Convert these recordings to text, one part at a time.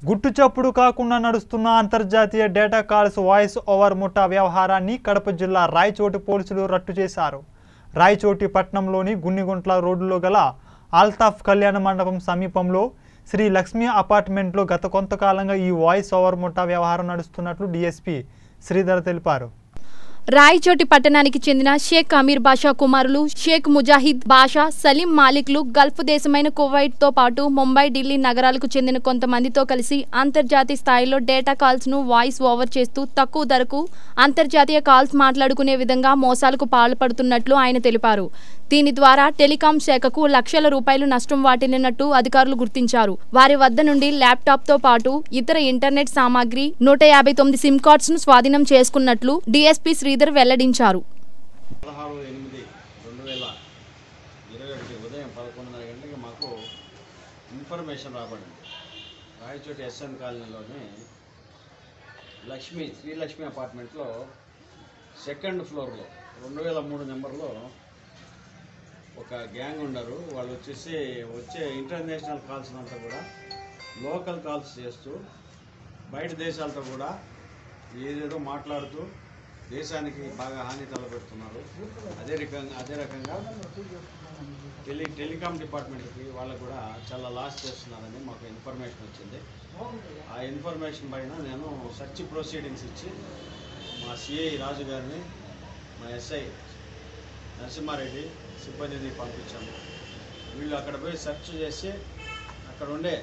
గుట్టు చప్పుడు కాకుండా నడుస్తున్న అంతర్జాతీయ డేటా కాల్స్ వాయిస్ ఓవర్ ముఠా వ్యవహారాన్ని కడప జిల్లా రాయచోటి పోలీసులు రట్టు చేశారు రాయచోటి పట్టణంలోని గున్నిగుంట్ల రోడ్డులో గల ఆల్తాఫ్ కళ్యాణ మండపం సమీపంలో శ్రీ లక్ష్మి అపార్ట్మెంట్లో గత కొంతకాలంగా ఈ వాయిస్ ఓవర్ ముఠా వ్యవహారం నడుస్తున్నట్లు డీఎస్పీ శ్రీధర్ తెలిపారు రాయచోటి పట్టణానికి చెందిన షేక్ అమీర్ బాషా కుమారులు షేక్ ముజాహిద్ బాషా సలీం మాలిక్లు గల్ఫ్ దేశమైన కువైట్ తో పాటు ముంబై ఢిల్లీ నగరాలకు చెందిన కొంతమందితో కలిసి అంతర్జాతీయ స్థాయిలో డేటా కాల్స్ ను వాయిస్ ఓవర్ చేస్తూ తక్కువ ధరకు అంతర్జాతీయ కాల్స్ మాట్లాడుకునే విధంగా మోసాలకు పాల్పడుతున్నట్లు ఆయన తెలిపారు దీని ద్వారా టెలికాం శాఖకు లక్షల రూపాయలు నష్టం వాటిల్లినట్టు అధికారులు గుర్తించారు వారి వద్ద నుండి ల్యాప్టాప్ తో పాటు ఇతర ఇంటర్నెట్ సామాగ్రి నూట యాభై తొమ్మిది సిమ్ కార్డ్స్ ను స్వాధీనం చేసుకున్నట్లు డీఎస్పీ శ్రీధర్ వెల్లడించారు పదహారు ఎనిమిది రెండు వేల ఇరవై ఒకటి ఉదయం పదకొండున్నర గంటలకి మాకు ఇన్ఫర్మేషన్ రాబడింది రాయచోటి ఎస్ఎన్ కాలనీలోని లక్ష్మి శ్రీలక్ష్మి అపార్ట్మెంట్లో సెకండ్ ఫ్లోర్లో రెండు వేల మూడు నెంబర్లో ఒక గ్యాంగ్ ఉన్నారు వాళ్ళు వచ్చేసి వచ్చే ఇంటర్నేషనల్ కాల్స్ అంతా కూడా లోకల్ కాల్స్ చేస్తూ బయట దేశాలతో కూడా ఏదేదో మాట్లాడుతూ దేశానికి బాగా హాని తలపెడుతున్నారు అదే రకంగా అదే రకంగా టెలి టెలికాం డిపార్ట్మెంట్కి వాళ్ళకు కూడా చాలా లాస్ చేస్తున్నారని మాకు ఇన్ఫర్మేషన్ వచ్చింది ఆ ఇన్ఫర్మేషన్ పైన నేను సర్చ్ ప్రొసీడింగ్స్ ఇచ్చి మా సిఐ రాజు గారిని మా ఎస్ఐ నరసింహారెడ్డి సిబ్బందిని పంపించాము వీళ్ళు అక్కడ పోయి సెర్చ్ చేసి అక్కడ ఉండే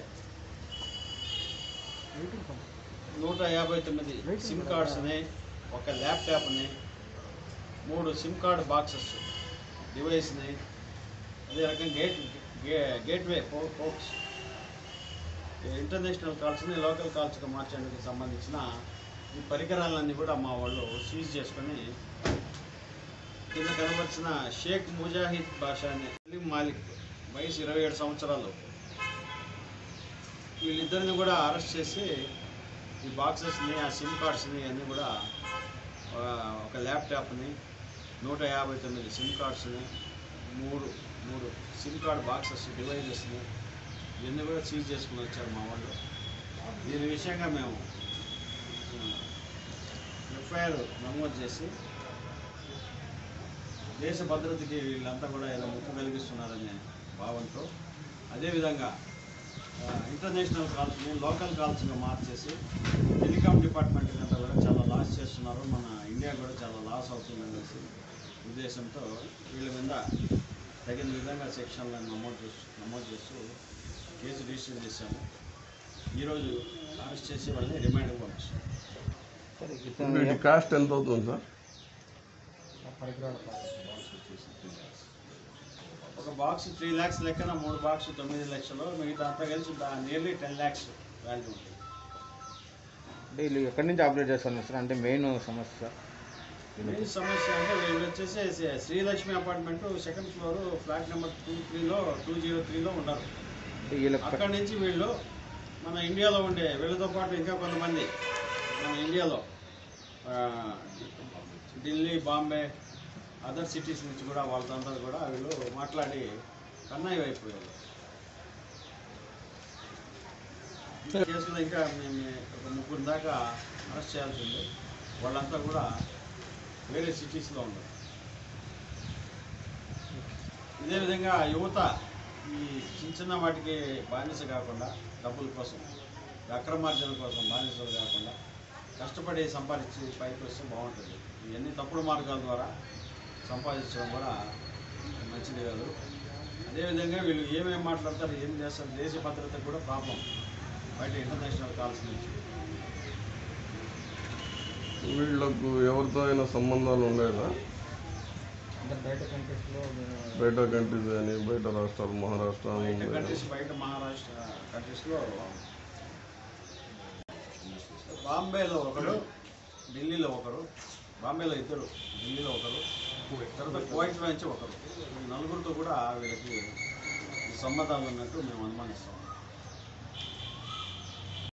నూట యాభై తొమ్మిది సిమ్ కార్డ్స్ని ఒక ల్యాప్టాప్ని మూడు సిమ్ కార్డ్ బాక్సెస్ డివైస్ని అదే రకంగా గేట్ గే- గేట్వే పో- పోక్స్ ఇంటర్నేషనల్ కాల్స్ని లోకల్ కాల్స్గా మార్చడానికి సంబంధించిన ఈ పరికరాలన్నీ కూడా మా వాళ్ళు సీజ్ చేసుకొని కింద కనబరిచిన షేక్ ముజాహిద్ బాషాని సలీం మాలిక్ వయసు ఇరవై ఏడు సంవత్సరాలు వీళ్ళిద్దరిని కూడా అరెస్ట్ చేసి ఈ బాక్సెస్ని ఆ సిమ్ కార్డ్స్ని అన్నీ కూడా ఆ, ఒక ల్యాప్టాప్ని నూట యాభై తొమ్మిది సిమ్ కార్డ్స్ని మూడు మూడు సిమ్ కార్డ్ బాక్సెస్ డివైజెస్ని ఇవన్నీ కూడా సీజ్ చేసుకుని వచ్చారు మా వాళ్ళు దీని విషయంగా మేము ఎఫ్ఐఆర్ నమోదు చేసి దేశ భద్రతకి వీళ్ళంతా కూడా ఏదో ముప్పు కలిగిస్తున్నారనే భావంతో అదేవిధంగా ఆ, ఇంటర్నేషనల్ కాల్స్ని లోకల్ కాల్స్గా మార్చేసి టెలికాం డిపార్ట్మెంట్ అంతా కూడా చాలా లాస్ చేస్తున్నారు మన ఇండియా కూడా చాలా లాస్ అవుతుందనేసి ఉద్దేశంతో వీళ్ళ మీద తగిన విధంగా సెక్షన్లను నమోదు చేస్తూ నమోదు చేస్తూ కేసు రిజిస్టర్ చేశాము ఈరోజు అరెస్ట్ చేసి వాళ్ళని రిమాండ్కి పంపిస్తాం వీటి కాస్ట్ ఎంత అవుతుంది సార్ ఒక బాక్స్ త్రీ ల్యాక్స్ లెక్కన మూడు బాక్స్ తొమ్మిది లక్షలు మిగతా అంతా కలిసి నియర్లీ టెన్ ల్యాక్స్ వాల్యూ ఉంటుంది అంటే వీళ్ళు ఎక్కడి నుంచి ఆపరేట్ చేస్తున్నారు సార్ అంటే మెయిన్ సమస్య మెయిన్ సమస్య అంటే వీళ్ళు వచ్చేసి శ్రీ- Srilakshmi apartment second floor flat number two త్రీలో టూ జీరో త్రీలో ఉన్నారు అంటే వీళ్ళ అక్కడి నుంచి వీళ్ళు మన ఇండియాలో ఉండే వీళ్ళతో పాటు ఇంకా కొంతమంది మన ఇండియాలో ఆ, ఢిల్లీ బాంబే అదర్ సిటీస్ నుంచి కూడా వాళ్ళతో కూడా వీళ్ళు మాట్లాడి కన్నయ్య అయిపోయారు ఈ కేసులో ఇంకా మేము ఒక ముగ్గురు దాకా అరెస్ట్ చేయాల్సి ఉంది వాళ్ళంతా కూడా వేరే సిటీస్లో ఉన్నారు ఇదే విధంగా యువత ఈ చిన్న చిన్న వాటికి బానిస కాకుండా డబ్బుల కోసం ఈ అక్రమార్జన కోసం బానిసలు కాకుండా కష్టపడి సంపాదించి పైకి వస్తే బాగుంటుంది ఇవన్నీ తప్పుడు మార్గాల ద్వారా సంపాదించడం కూడా మంచిది కాదు అదేవిధంగా వీళ్ళు ఏమేమి మాట్లాడతారు ఏం చేస్తారు దేశ భద్రతకు కూడా ప్రాబ్లం బయట ఇంటర్నేషనల్ కాల్స్ నుంచి వీళ్ళకు ఎవరితో అయినా సంబంధాలు ఉండేదా బయట కంట్రీస్లో బయట కంట్రీస్ కానీ బయట రాష్ట్రాలు మహారాష్ట్ర బయట ముంబై కంట్రీస్ బయట మహారాష్ట్ర కంట్రీస్లో బాంబేలో ఒకరు ఢిల్లీలో ఒకరు బాంబేలో ఇద్దరు ఢిల్లీలో ఒకరు తర్వాత కువైట్లో నుంచి ఒకరు ఈ నలుగురితో కూడా వీళ్ళకి ఈ సంబంధాలు ఉన్నట్టు మేము అనుమానిస్తాం